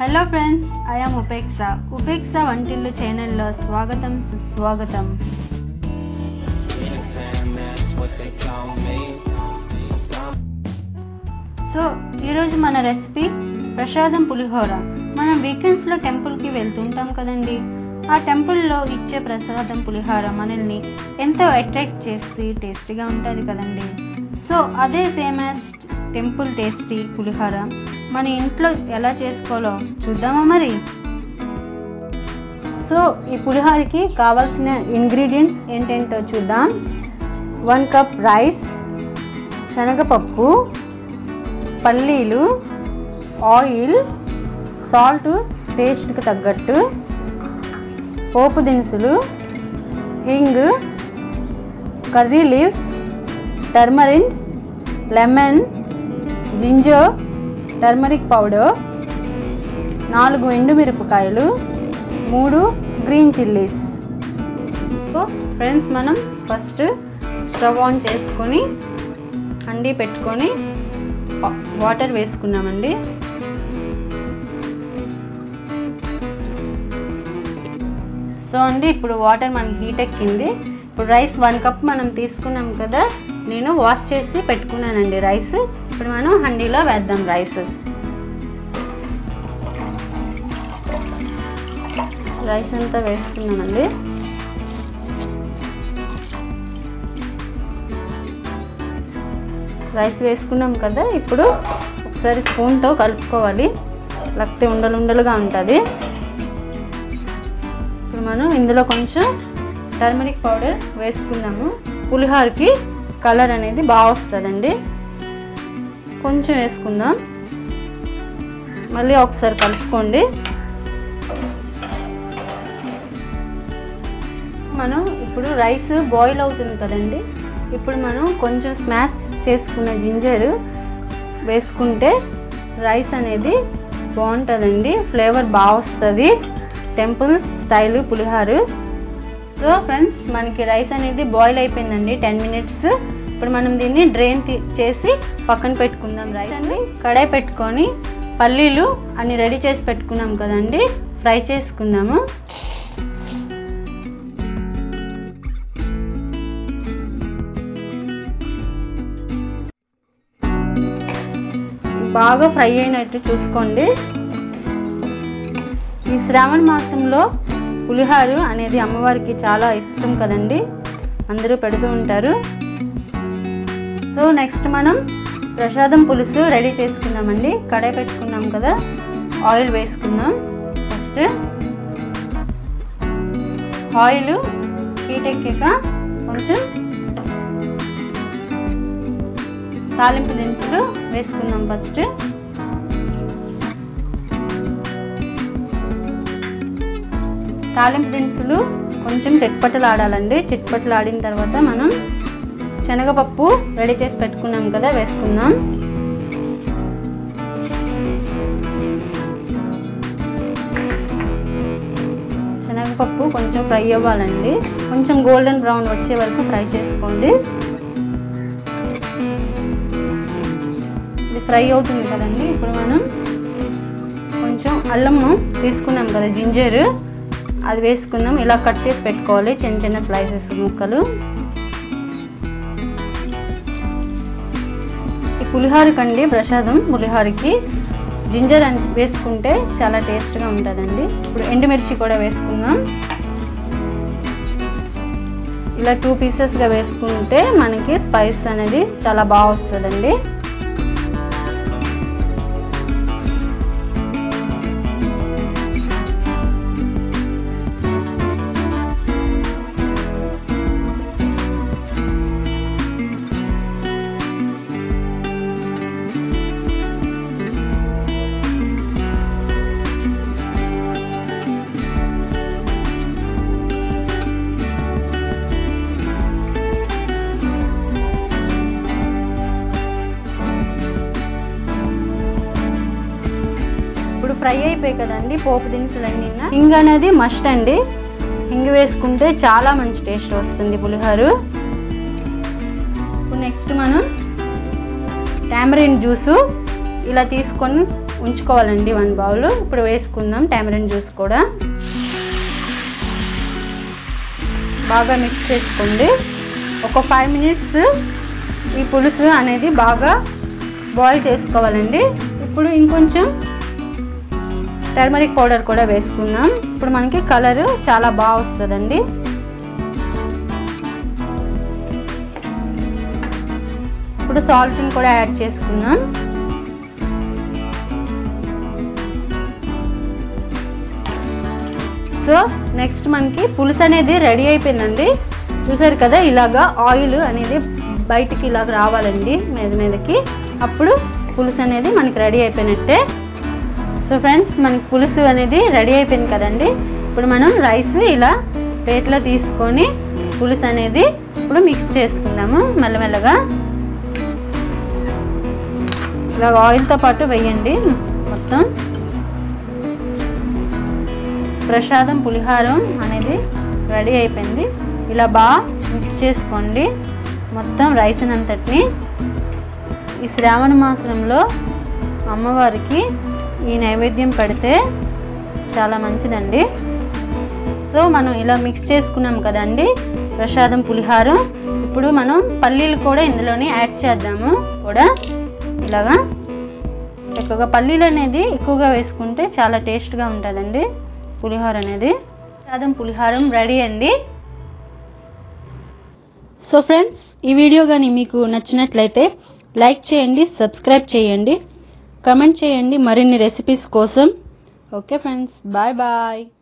hello friends I'm Upeksha Upeksha Vantillu ఛానల్లో స్వాగతం సుస్వాగతం సో ఈరోజు మన రెసిపీ ప్రసాదం పులిహోర మనం వీకెండ్స్లో టెంపుల్కి వెళ్తుంటాం కదండి ఆ టెంపుల్లో ఇచ్చే ప్రసాదం పులిహోర మనల్ని ఎంతో అట్రాక్ట్ చేసి టేస్టీగా ఉంటుంది కదండి సో అదే same as temple tasty pulihora మన ఇంట్లో ఎలా చేసుకోవాలో చూద్దామా మరి సో ఈ పులిహోరకి కావాల్సిన ఇంగ్రీడియంట్స్ ఏంటేంటో చూద్దాం వన్ కప్ రైస్ శనగపప్పు పల్లీలు ఆయిల్ సాల్ట్ టేస్ట్కి తగ్గట్టు పోపు దినుసులు hing curry leaves tamarind lemon ginger turmeric powder నాలుగు ఎండుమిరపకాయలు మూడు గ్రీన్ చిల్లీస్ సో ఫ్రెండ్స్ మనం ఫస్ట్ స్టవ్ ఆన్ చేసుకొని హండీ పెట్టుకొని వా- వాటర్ వేసుకున్నామండి సో అండి ఇప్పుడు వాటర్ మనకి హీట్ ఎక్కింది ఇప్పుడు రైస్ వన్ కప్ మనం తీసుకున్నాం కదా నేను వాష్ చేసి పెట్టుకున్నానండి రైస్ ఇప్పుడు మనం హండీలో వేద్దాం రైస్ రైస్ అంతా వేసుకున్నామండి రైస్ వేసుకున్నాం కదా ఇప్పుడు ఒకసారి స్పూన్తో కలుపుకోవాలి లేకపోతే ఉండలు ఉండలుగా ఉంటుంది ఇప్పుడు మనం ఇందులో కొంచెం టర్మరిక్ పౌడర్ వేసుకున్నాము పులిహోరకి కలర్ అనేది బాగా వస్తుందండి కొంచెం వేసుకుందాం మళ్ళీ ఒకసారి కలుపుకోండి మనం ఇప్పుడు రైస్ బాయిల్ అవుతుంది కదండి ఇప్పుడు మనం కొంచెం స్మాష్ చేసుకున్న జింజర్ వేసుకుంటే రైస్ అనేది బాగుంటుందండి ఫ్లేవర్ బాగా వస్తుంది temple style pulihora so friends మనకి రైస్ అనేది బాయిల్ అయిపోయిందండి టెన్ మినిట్స్ ఇప్పుడు మనం దీన్ని డ్రైన్ చేసి పక్కన పెట్టుకుందాం రైస్ అని కడాయి పెట్టుకొని పల్లీలు అన్ని రెడీ చేసి పెట్టుకున్నాం కదండి ఫ్రై చేసుకుందాము బాగా ఫ్రై అయినట్టు చూసుకోండి ఈ శ్రావణ మాసంలో పులిహారు అనేది అమ్మవారికి చాలా ఇష్టం కదండి అందరూ పెడుతూ ఉంటారు సో నెక్స్ట్ మనం ప్రసాదం పులుసు రెడీ చేసుకుందామండి కడాయి పెట్టుకున్నాం కదా ఆయిల్ వేసుకుందాం ఫస్ట్ ఆయిల్ హీట్ ఎక్కాక కొంచెం తాలింపు దినుసులు వేసుకుందాం ఫస్ట్ తాలింపు దినుసులు కొంచెం చిట్పట్టలు ఆడాలండి చిట్పట్టలు ఆడిన తర్వాత మనం శనగపప్పు రెడీ చేసి పెట్టుకున్నాం కదా వేసుకుందాం శనగపప్పు కొంచెం ఫ్రై అవ్వాలండి కొంచెం గోల్డెన్ బ్రౌన్ వచ్చే వరకు ఫ్రై చేసుకోండి ఇది ఫ్రై అవుతుంది కదండి ఇప్పుడు మనం కొంచెం అల్లము తీసుకున్నాం కదా జింజర్ అది వేసుకుందాం ఇలా కట్ చేసి పెట్టుకోవాలి చిన్న చిన్న స్లైసెస్ ముక్కలు ఈ పులిహోరకండి ప్రసాదం పులిహోరకి జింజర్ అని వేసుకుంటే చాలా టేస్ట్గా ఉంటుందండి ఇప్పుడు ఎండుమిర్చి కూడా వేసుకుందాం ఇలా టూ పీసెస్గా వేసుకుంటే మనకి స్పైస్ అనేది చాలా బాగా వస్తుందండి ఇప్పుడు ఫ్రై అయిపోయి కదండి పోపు దినుసులు అన్నీ హింగ్ అనేది మస్ట్ అండి హింగ్ వేసుకుంటే చాలా మంచి టేస్ట్ వస్తుంది పులిహోర ఇప్పుడు నెక్స్ట్ మనం టామరిన్ జ్యూసు ఇలా తీసుకొని ఉంచుకోవాలండి వన్ బౌల్ ఇప్పుడు వేసుకుందాం టామరిన్ జ్యూస్ కూడా బాగా మిక్స్ చేసుకోండి ఒక ఫైవ్ మినిట్స్ ఈ పులుసు అనేది బాగా బాయిల్ చేసుకోవాలండి ఇప్పుడు ఇంకొంచెం టర్మరిక్ పౌడర్ కూడా వేసుకుందాం ఇప్పుడు మనకి కలర్ చాలా బాగా వస్తుందండి ఇప్పుడు సాల్ట్ని కూడా యాడ్ చేసుకుందాం సో నెక్స్ట్ మనకి పులుసు అనేది రెడీ అయిపోయిందండి చూసారు కదా ఇలాగా ఆయిల్ అనేది బయటికి ఇలాగ రావాలండి మీద మీదకి అప్పుడు పులుసు అనేది మనకి రెడీ అయిపోయినట్టే సో ఫ్రెండ్స్ మనకి పులుసు అనేది రెడీ అయిపోయింది కదండి ఇప్పుడు మనం రైస్ ఇలా ప్లేట్లో తీసుకొని పులుసు అనేది ఇప్పుడు మిక్స్ చేసుకుందాము మెల్లమెల్లగా ఇలా ఆయిల్తో పాటు వేయండి మొత్తం ప్రసాదం పులిహారం అనేది రెడీ అయిపోయింది ఇలా బాగా మిక్స్ చేసుకోండి మొత్తం రైస్ అంతటిని ఈ శ్రావణ మాసంలో అమ్మవారికి ఈ నైవేద్యం పెడితే చాలా మంచిదండి సో మనం ఇలా మిక్స్ చేసుకున్నాం కదండి ప్రసాదం పులిహారం ఇప్పుడు మనం పల్లీలు కూడా ఇందులోనే యాడ్ చేద్దాము కూడా ఇలాగా చక్కగా పల్లీలు అనేది ఎక్కువగా వేసుకుంటే చాలా టేస్ట్గా ఉంటుందండి పులిహోర అనేది ప్రసాదం పులిహారం రెడీ అండి సో ఫ్రెండ్స్ ఈ వీడియో కానీ మీకు నచ్చినట్లయితే లైక్ చేయండి సబ్స్క్రైబ్ చేయండి కమెంట్ చేయండి మరిన్ని రెసిపీస్ కోసం ఓకే ఫ్రెండ్స్ బాయ్ బాయ్